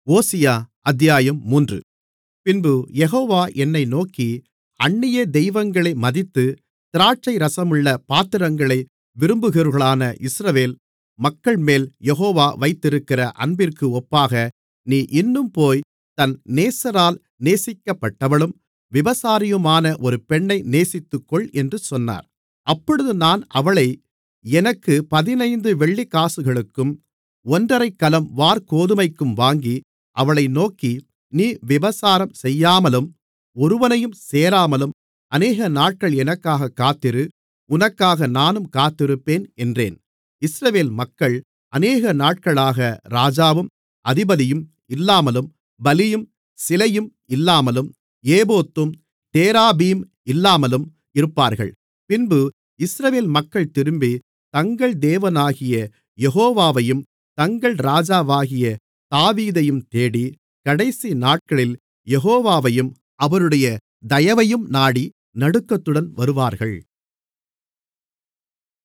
ஓசியா அத்தியாயம் மூன்று பின்பு யெகோவா என்னை நோக்கி அந்நிய தெய்வங்களை மதித்து திராட்சைரசமுள்ள பாத்திரங்களை விரும்புகிறவர்களான இஸ்ரவேல் மக்கள்மேல் யெகோவா வைத்திருக்கிற அன்பிற்கு ஒப்பாக நீ இன்னும் போய் தன் நேசரால் நேசிக்கப்பட்டவளும் விபசாரியுமான ஒரு பெண்ணை நேசித்துக்கொள் என்று சொன்னார் அப்பொழுது நான் அவளை எனக்கு பதினைந்து வெள்ளிக்காசுகளுக்கும் ஒன்றரைக் கலம் வாற்கோதுமைக்கும் வாங்கி அவளை நோக்கி நீ விபசாரம் செய்யாமலும் ஒருவனையும் சேராமலும் அநேகநாட்கள் எனக்காகக் காத்திரு உனக்காக நானும் காத்திருப்பேன் என்றேன் இஸ்ரவேல் மக்கள் அநேக நாட்களாக ராஜாவும் அதிபதியும் இல்லாமலும் பலியும் சிலையும் இல்லாமலும் ஏபோத்தும் தேராபீம் இல்லாமலும் இருப்பார்கள் பின்பு இஸ்ரவேல் மக்கள் திரும்பி தங்கள் தேவனாகிய யெகோவாவையும் தங்கள் ராஜாவாகிய தாவீதையும் தேடி கடைசி நாட்களில் யெகோவாவையும் அவருடைய தயவையும் நாடி நடுக்கத்துடன் வருவார்கள்